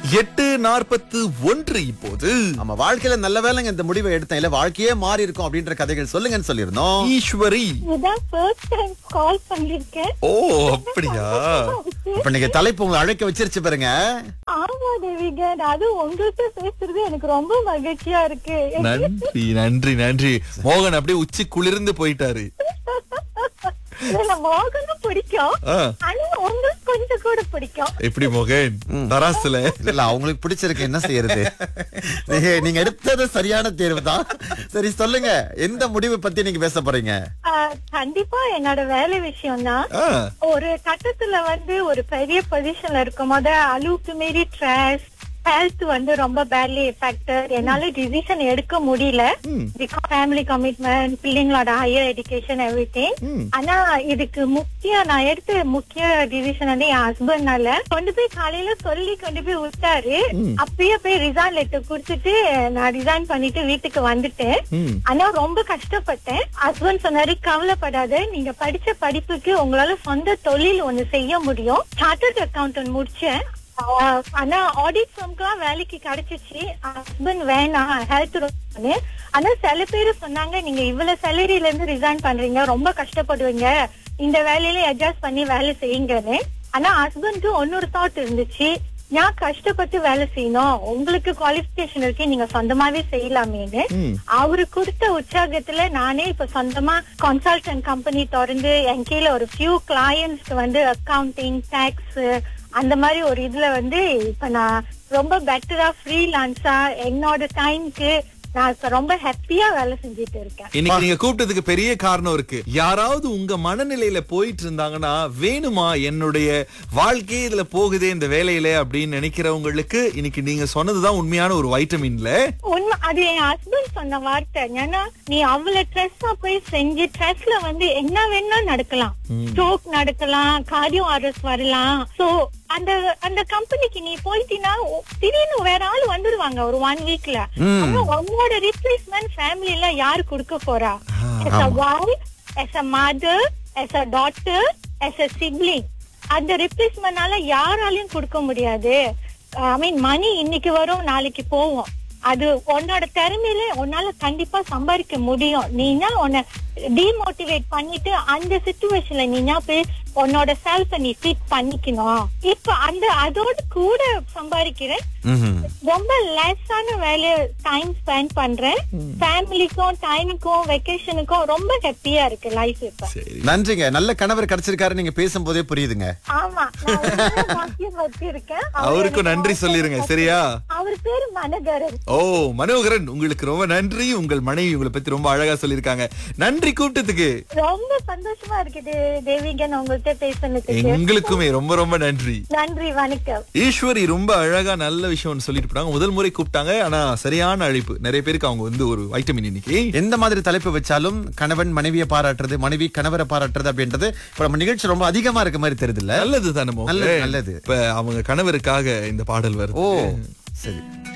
எட்டு நாற்பத்து ஒன்று இப்போது நம்ம வாழ்க்கையில நல்ல வேலைங்க இந்த முடிவை எடுத்தேன் இல்ல வாழ்க்கையே மாறி இருக்கும் அப்படின்ற கதைகள் சொல்லுங்கன்னு சொல்லியிருந்தோம் ஈஸ்வரி இதான் ஃபர்ஸ்ட் டைம் கால் பண்ணிருக்கேன் ஓ அப்படியா அப்ப நீங்க தலைப்பு உங்களை அழைக்க வச்சிருச்சு பாருங்க ஆமா தேவிகன் அது உங்கள்கிட்ட பேசுறது எனக்கு ரொம்ப மகிழ்ச்சியா இருக்கு நன்றி நன்றி நன்றி மோகன் அப்படியே உச்சி குளிர்ந்து போயிட்டாரு இல்ல மோகனும் பிடிக்கும் ஆ, ஆனா உங்களுக்கு கொஞ்சம் கூட பிடிக்கும் எப்படி மோகன் தராசுல இல்ல இல்ல அவங்களுக்கு பிடிச்சிருக்கு என்ன செய்யறது நீங்க நீங்க எடுத்தது சரியான தேர்வு தான் சரி சொல்லுங்க எந்த முடிவு பத்தி நீங்க பேச போறீங்க ஆ, கண்டிப்பா என்னோட வேலை விஷயம் தான் ஆ, ஒரு கட்டத்துல வந்து ஒரு பெரிய பொசிஷன்ல இருக்கும் போது அளவுக்கு மீறி ட்ரெஸ் ஹெல்த் வந்து ரொம்ப பேட்லி எஃபெக்டட் என்னால டிசிஷன் எடுக்க முடியல ஃபேமிலி கமிட்மெண்ட் பிள்ளைங்களோட ஹையர் எஜுகேஷன் எவ்ரி ஆனா இதுக்கு முக்கிய நான் எடுத்த முக்கிய டிசிஷன் வந்து என் ஹஸ்பண்ட்னால கொண்டு போய் காலையில சொல்லி கொண்டு போய் விட்டாரு அப்பயே போய் ரிசைன் லெட்டர் கொடுத்துட்டு நான் ரிசைன் பண்ணிட்டு வீட்டுக்கு வந்துட்டேன் ம். ஆனா ரொம்ப கஷ்டப்பட்டேன் ஹஸ்பண்ட் சொன்னாரு கவலைப்படாத நீங்க படிச்ச படிப்புக்கு உங்களால சொந்த தொழில் ஒண்ணு செய்ய முடியும் சார்ட்டர்ட் அக்கௌண்டன்ட் முடிச்சேன் ஆஹ் ஆனா ஆடிட் ஃபர்ம்க்குலாம் வேலைக்கு கிடைச்சிச்சு ஹஸ்பண்ட் வேணாம் ஹெல்த் ஆனா சில பேரு சொன்னாங்க நீங்க இவ்வளவு சேலரியில இருந்து ரிசைன் பண்றீங்க ரொம்ப கஷ்டப்படுவீங்க இந்த வேலையில அட்ஜஸ்ட் பண்ணி வேலை செய்யுங்கன்னு ஆனா ஹஸ்பண்ட்க்கு இன்னொரு தாட் இருந்துச்சு நான் கஷ்டப்பட்டு வேலை செய்யணும் உங்களுக்கு குவாலிபிகேஷன் இருக்கு நீங்க சொந்தமாவே செய்யலாமேன்னு அவரு கொடுத்த உற்சாகத்துல நானே இப்ப சொந்தமா கன்சல்டன்ட் கம்பெனி திறந்து என் கீழ ஒரு ஃபியூ கிளையன்ஸ்க்கு வந்து அக்கவுண்டிங் டாக்ஸ் அந்த மாதிரி ஒரு இதுல வந்து இப்ப நான் ரொம்ப பெட்டரா ஃப்ரீலான்ஸா என்னோட டைம்க்கு நான் இப்ப ரொம்ப ஹாப்பியா வேலை செஞ்சுட்டு இருக்கேன் இன்னைக்கு நீங்க கூப்பிட்டதுக்கு பெரிய காரணம் இருக்கு யாராவது உங்க மனநிலையில போயிட்டு இருந்தாங்கன்னா வேணுமா என்னுடைய வாழ்க்கையே இதுல போகுதே இந்த வேலையில அப்படின்னு நினைக்கிறவங்களுக்கு இன்னைக்கு நீங்க சொன்னதுதான் உண்மையான ஒரு வைட்டமின்ல உண்மை அது என் ஹஸ்பண்ட் சொன்ன வார்த்தை ஏன்னா நீ அவ்வளவு ட்ரெஸ்ஸா போய் செஞ்சு ட்ரெஸ்ல வந்து என்ன வேணா நடக்கலாம் ஸ்ட்ரோக் நடக்கலாம் கார்டியோ ஆர்எஸ் வரலாம் சோ அந்த அந்த கம்பெனிக்கு நீ போயிட்டீங்கன்னா ஒ- திடீர்னு வேற ஆள் வந்துருவாங்க ஒரு ஒன் வீக்ல ஆனா உன்னோட ரிப்ளேஸ்மெண்ட் ஃபேமிலில யாரு கொடுக்க போறா as a wife as a mother as a daughter as a sibling அந்த ரிப்ளேஸ்மெண்ட்னால யாராலையும் கொடுக்க முடியாது ஐ மீன் மணி இன்னைக்கு வரும் நாளைக்கு போவோம் அது உன்னோட திறமையில உன்னால கண்டிப்பா சம்பாதிக்க முடியும் நீனா உன்னை டிமோட்டிவேட் பண்ணிட்டு அந்த சுச்சுவேஷன்ல நீனா போய் உன்னோட செல்ஃப நீ ஃபிட் பண்ணிக்கணும் இப்ப அந்த அதோட கூட சம்பாதிக்கிறேன் ரொம்ப லெஸ்ஸான வேலைய டைம் ஸ்பெண்ட் பண்றேன் ஃபேமிலிக்கும் டைமுக்கும் வெக்கேஷனுக்கும் ரொம்ப ஹாப்பியா இருக்கு லைஃப் இப்ப சரி நன்றிங்க நல்ல கணவர் கிடைச்சிருக்காரு நீங்க பேசும்போதே புரியுதுங்க ஆமா நான் ஒரு பாக்கியம் வச்சிருக்கேன் அவர் அவருக்கும் எனக்கு நன்றி சொல்லிருங்க சரியா அவர் பேரு மனகரன் ஓ மனோகரன் உங்களுக்கு ரொம்ப நன்றி உங்கள் மனைவி உங்களை பத்தி ரொம்ப அழகா சொல்லிருக்காங்க நன்றி கூப்பிட்டதுக்கு ரொம்ப சந்தோஷமா இருக்குது தேவிகன் உங்கள்கிட்ட பேசுனதுக்கு எங்களுக்குமே ரொம்ப ரொம்ப நன்றி நன்றி வணக்கம் ஈஸ்வரி ரொம்ப அழகா நல்ல விஷயம் ஒண்ணு சொல்லிட்டு போனாங்க முதல் முறை கூப்பிட்டாங்க ஆனா சரியான அழைப்பு நிறைய பேருக்கு அவங்க வந்து ஒரு வைட்டமின் இன்னைக்கு எந்த மாதிரி தலைப்பு வச்சாலும் கணவன் மனைவியை பாராட்டுறது மனைவி கணவரை பாராட்டுறது அப்படின்றது இப்ப நம்ம நிகழ்ச்சி ரொம்ப அதிகமா இருக்க மாதிரி தெரியுது இல்ல நல்லது தானே நல்லது, நல்லது. இப்ப அவங்க கணவருக்காக இந்த பாடல் வருது ஓ சரி